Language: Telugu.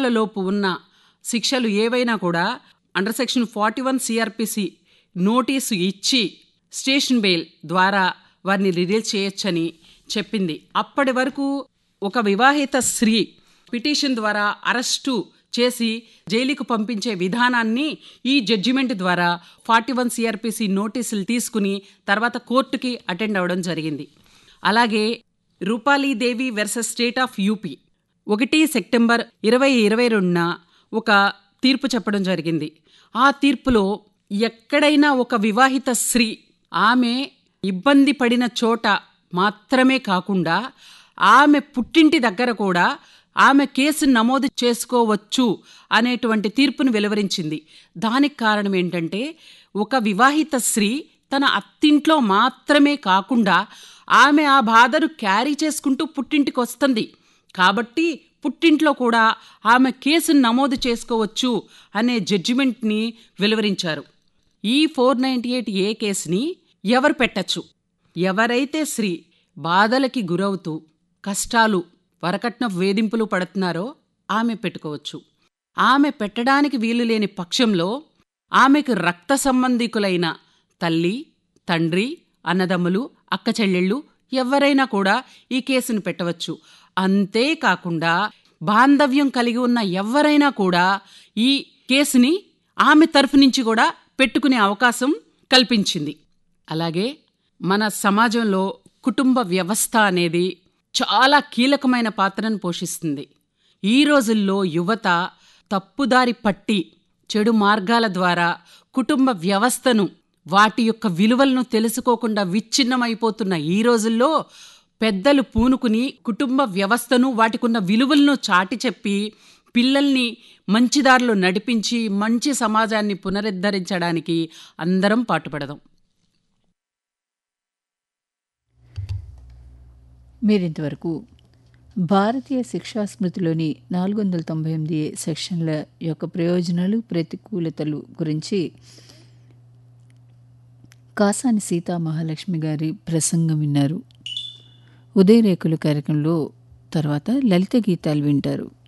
లోపు ఉన్న శిక్షలు ఏవైనా కూడా under section forty one CRPC notice ఇచ్చి స్టేషన్ బెయిల్ ద్వారా వారిని రిలీజ్ చేయొచ్చని చెప్పింది అప్పటి వరకు ఒక వివాహిత స్త్రీ పిటిషన్ ద్వారా అరెస్టు చేసి జైలుకు పంపించే విధానాన్ని ఈ జడ్జిమెంట్ ద్వారా ఫార్టీ వన్ సిఆర్పిసి నోటీసులు తీసుకుని తర్వాత కోర్టుకి అటెండ్ అవ్వడం జరిగింది అలాగే రూపాలీదేవి వెర్సెస్ స్టేట్ ఆఫ్ యూపీ ఒకటి సెప్టెంబర్ ఇరవై ఇరవై రెండున ఒక తీర్పు చెప్పడం జరిగింది ఆ తీర్పులో ఎక్కడైనా ఒక వివాహిత స్త్రీ ఆమె ఇబ్బంది పడిన చోట మాత్రమే కాకుండా ఆమె పుట్టింటి దగ్గర కూడా ఆమె కేసు నమోదు చేసుకోవచ్చు అనేటువంటి తీర్పును వెలువరించింది దానికి కారణం ఏంటంటే ఒక వివాహిత స్త్రీ తన అత్తింట్లో మాత్రమే కాకుండా ఆమె ఆ బాధను క్యారీ చేసుకుంటూ పుట్టింటికి వస్తుంది కాబట్టి పుట్టింట్లో కూడా ఆమె కేసును నమోదు చేసుకోవచ్చు అనే జడ్జిమెంట్ని వెలువరించారు ఈ ఫోర్ నైంటీ ఎయిట్ ఏ కేసుని ఎవరు పెట్టచ్చు ఎవరైతే స్త్రీ బాధలకి గురవుతూ కష్టాలు వరకట్న వేధింపులు పడుతున్నారో ఆమె పెట్టుకోవచ్చు ఆమె పెట్టడానికి వీలు లేని పక్షంలో ఆమెకు రక్త సంబంధికులైన తల్లి తండ్రి అన్నదమ్ములు అక్క చెల్లెళ్ళు ఎవరైనా కూడా ఈ కేసును పెట్టవచ్చు అంతేకాకుండా బాంధవ్యం కలిగి ఉన్న ఎవరైనా కూడా ఈ కేసుని ఆమె తరఫు నుంచి కూడా పెట్టుకునే అవకాశం కల్పించింది అలాగే మన సమాజంలో కుటుంబ వ్యవస్థ అనేది చాలా కీలకమైన పాత్రను పోషిస్తుంది ఈ రోజుల్లో యువత తప్పుదారి పట్టి చెడు మార్గాల ద్వారా కుటుంబ వ్యవస్థను వాటి యొక్క విలువలను తెలుసుకోకుండా విచ్ఛిన్నమైపోతున్న ఈ రోజుల్లో పెద్దలు పూనుకుని కుటుంబ వ్యవస్థను వాటికున్న విలువలను చాటి చెప్పి పిల్లల్ని మంచి దారిలో నడిపించి మంచి సమాజాన్ని పునరుద్ధరించడానికి అందరం పాటుపడదాం మీరింతవరకు భారతీయ శిక్షా స్మృతిలోని నాలుగు వందల తొంభై ఎనిమిది సెక్షన్ల యొక్క ప్రయోజనాలు ప్రతికూలతలు గురించి కాసాని సీతా మహాలక్ష్మి గారి ప్రసంగం విన్నారు ఉదయరేకులు కార్యక్రమంలో తర్వాత లలిత గీతాలు వింటారు